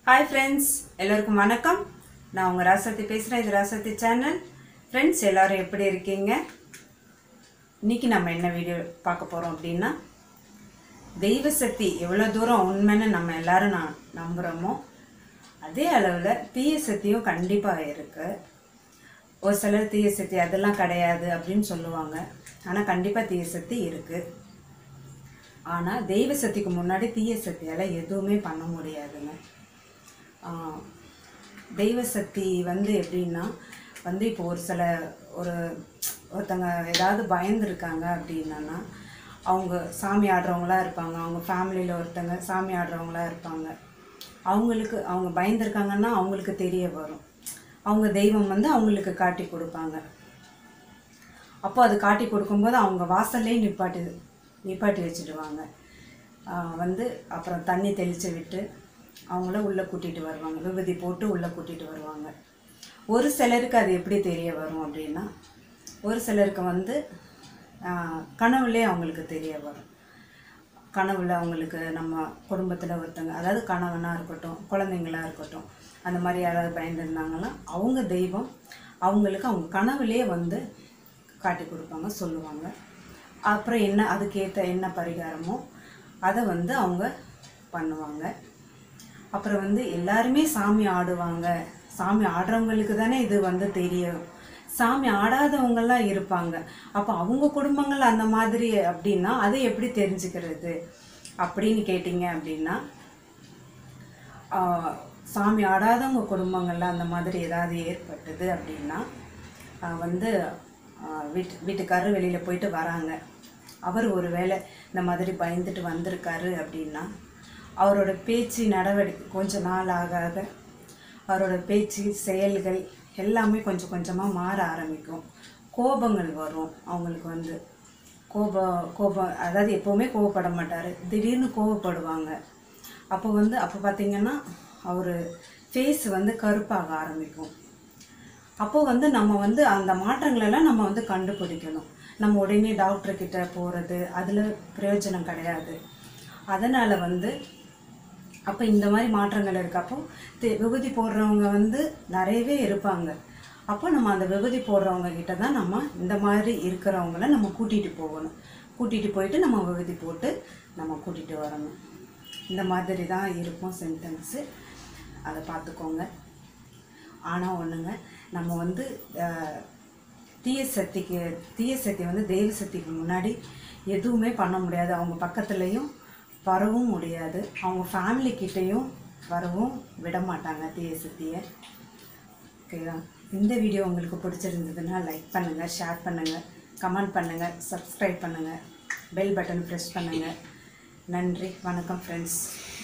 hi friends எல்லோருக்கும் வணக்கம் நான் உங்கள் ராசத்தி பேசுகிறேன் இது ராசத்தி சேனல் ஃப்ரெண்ட்ஸ் எல்லாரும் எப்படி இருக்கீங்க இன்னைக்கு நம்ம என்ன வீடியோ பார்க்க போகிறோம் அப்படின்னா தெய்வ சக்தி எவ்வளோ தூரம் உண்மைன்னு நம்ம எல்லாரும் நான் நம்புகிறோமோ அதே அளவில் தீய சக்தியும் கண்டிப்பாக இருக்குது ஒரு சிலர் தீய சக்தி அதெல்லாம் கிடையாது அப்படின்னு சொல்லுவாங்க ஆனால் கண்டிப்பாக தீய சக்தி இருக்குது ஆனால் தெய்வ சக்திக்கு முன்னாடி தீய சக்தியால் எதுவுமே பண்ண முடியாதுங்க ஆஹ் தெய்வ சக்தி வந்து எப்படின்னா வந்து இப்போ ஒரு சில ஒரு ஒருத்தங்க ஏதாவது பயந்துருக்காங்க அப்படின்னா அவங்க சாமி ஆடுறவங்களா இருப்பாங்க அவங்க ஃபேமிலியில் ஒருத்தங்க சாமி ஆடுறவங்களா இருப்பாங்க அவங்களுக்கு அவங்க பயந்துருக்காங்கன்னா அவங்களுக்கு தெரிய வரும் அவங்க தெய்வம் வந்து அவங்களுக்கு காட்டி கொடுப்பாங்க அப்போ அது காட்டி கொடுக்கும்போது அவங்க வாசல்லே நிப்பாட்டி நிப்பாட்டி வச்சுடுவாங்க ஆஹ் வந்து அப்புறம் தண்ணி தெளித்து விட்டு அவங்கள உள்ளே கூட்டிகிட்டு வருவாங்க விபூதி போட்டு உள்ளே கூட்டிகிட்டு வருவாங்க ஒரு சிலருக்கு அது எப்படி தெரிய வரும் அப்படின்னா ஒரு சிலருக்கு வந்து ஆஹ் கனவுலே அவங்களுக்கு தெரிய வரும் கனவுல அவங்களுக்கு நம்ம குடும்பத்தில் ஒருத்தங்க அதாவது கணவனாக இருக்கட்டும் குழந்தைங்களா இருக்கட்டும் அந்த மாதிரி யாராவது பயந்துருந்தாங்கன்னா அவங்க தெய்வம் அவங்களுக்கு அவங்க கனவுலே வந்து காட்டி கொடுப்பாங்க சொல்லுவாங்க அப்புறம் என்ன அதுக்கேற்ற என்ன பரிகாரமோ அதை வந்து அவங்க பண்ணுவாங்க அப்புறம் வந்து எல்லாருமே சாமி ஆடுவாங்க சாமி ஆடுறவங்களுக்கு தானே இது வந்து தெரியும் சாமி ஆடாதவங்கெல்லாம் இருப்பாங்க அப்போ அவங்க குடும்பங்கள் அந்த மாதிரி அப்படின்னா அதை எப்படி தெரிஞ்சுக்கிறது அப்படின்னு கேட்டிங்க அப்படின்னா ஆஹ், சாமி ஆடாதவங்க குடும்பங்கள்ல அந்த மாதிரி ஏதாவது ஏற்பட்டது அப்படின்னா ஆஹ், வந்து ஆஹ், வீட்டு வீட்டுக்காரர் வெளியில் போயிட்டு வராங்க அவர் ஒரு வேளை இந்த மாதிரி பயந்துட்டு வந்திருக்காரு அப்படின்னா அவரோட பேச்சு நடவடிக்கை கொஞ்ச நாள் ஆக ஆக அவரோட பேச்சு செயல்கள் எல்லாமே கொஞ்சம் கொஞ்சமாக மாற ஆரம்பிக்கும் கோபங்கள் வரும் அவங்களுக்கு வந்து கோப கோபம் அதாவது எப்போவுமே கோவப்பட மாட்டார் திடீர்னு கோவப்படுவாங்க அப்போ வந்து அப்போ பார்த்தீங்கன்னா அவர் ஃபேஸ் வந்து கருப்பாக ஆரம்பிக்கும் அப்போ வந்து நம்ம வந்து அந்த மாற்றங்களெல்லாம் நம்ம வந்து கண்டுபிடிக்கணும் நம்ம உடனே டாக்டர் கிட்ட போகிறது அதில் பிரயோஜனம் கிடையாது அதனால் வந்து அப்போ இந்த மாதிரி மாற்றங்கள் இருக்கப்போ தெ- விபூதி போடுறவங்க வந்து நிறையவே இருப்பாங்க அப்போ நம்ம அந்த விபூதி போடுறவங்க கிட்ட தான் நம்ம இந்த மாதிரி இருக்கிறவங்கள நம்ம கூட்டிகிட்டு போகணும் கூட்டிகிட்டு போயிட்டு நம்ம விபூதி போட்டு நம்ம கூட்டிகிட்டு வரணும் இந்த மாதிரி தான் இருக்கும் சென்டென்ஸு அதை பார்த்துக்கோங்க ஆனால் ஒன்றுங்க நம்ம வந்து அஹ், தீய சக்திக்கு தீய சக்தி வந்து தெய்வ சக்திக்கு முன்னாடி எதுவுமே பண்ண முடியாது அவங்க பக்கத்துலேயும் வரவும் முடியாது அவங்க ஃபேமிலி கிட்டேயும் வரவும் விட மாட்டாங்க தீய சக்தியை ஓகேவா இந்த வீடியோ உங்களுக்கு பிடிச்சிருந்ததுன்னா லைக் பண்ணுங்கள் ஷேர் பண்ணுங்கள் கமெண்ட் பண்ணுங்கள் சப்ஸ்கிரைப் பண்ணுங்கள் பெல் பட்டன் ப்ரெஸ் பண்ணுங்கள் நன்றி வணக்கம் ஃப்ரெண்ட்ஸ்